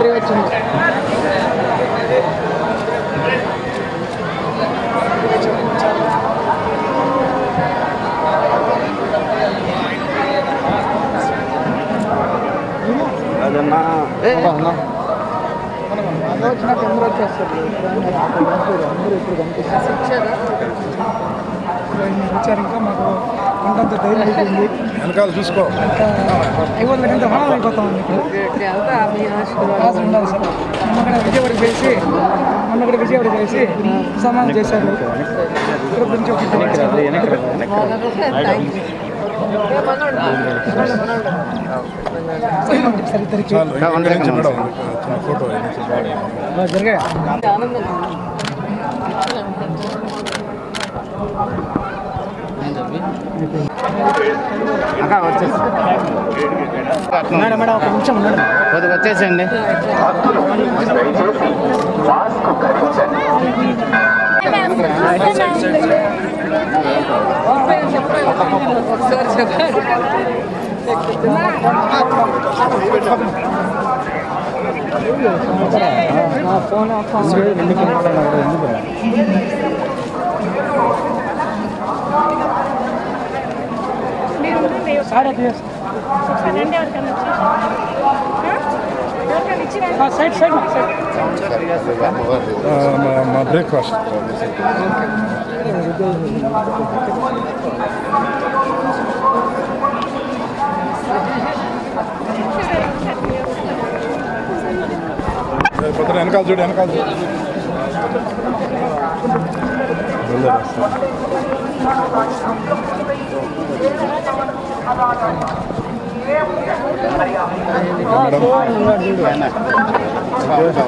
Entry వచ్చింది అదన్నా అందరూ వచ్చినట్టు అందరూ వచ్చేస్తారు అందరూ ఇప్పుడు కనిపిస్తారు వచ్చారు ఇంకా మాకు వంటంత ధైర్యం అయిపోయింది వెనకాల చూసుకో అయిపోతుంది కంటే హోనం అయిపోతాం ఇప్పుడు క్లాస్ ఉండాలి సార్ మొన్న కూడా విజయవాడ చేసి మొన్న కూడా విజయవాడ చేసి సమానం చేశారు ఇక్కడ నుంచి ఒక ఇద్దరు వచ్చారు. సరే ఇద్దరికి చాలు ఇంకా ఇక్కడి నుంచి మేడం చిన్న ఫోటో బాగా జరిగాయి అక్క వచ్చేసి మేడం మేడం ఒక నిమిషం మేడం కొద్దిగా వచ్చేసేయండి నా ఫోన్ ఆఫ్ ఎందుకు సార్ అది సైడ్ సైడ్ సైడ్ మా బ్రేక్ఫాస్ట్ పొద్దున వెనకాల చూడు వెనకాల చూడు మేడం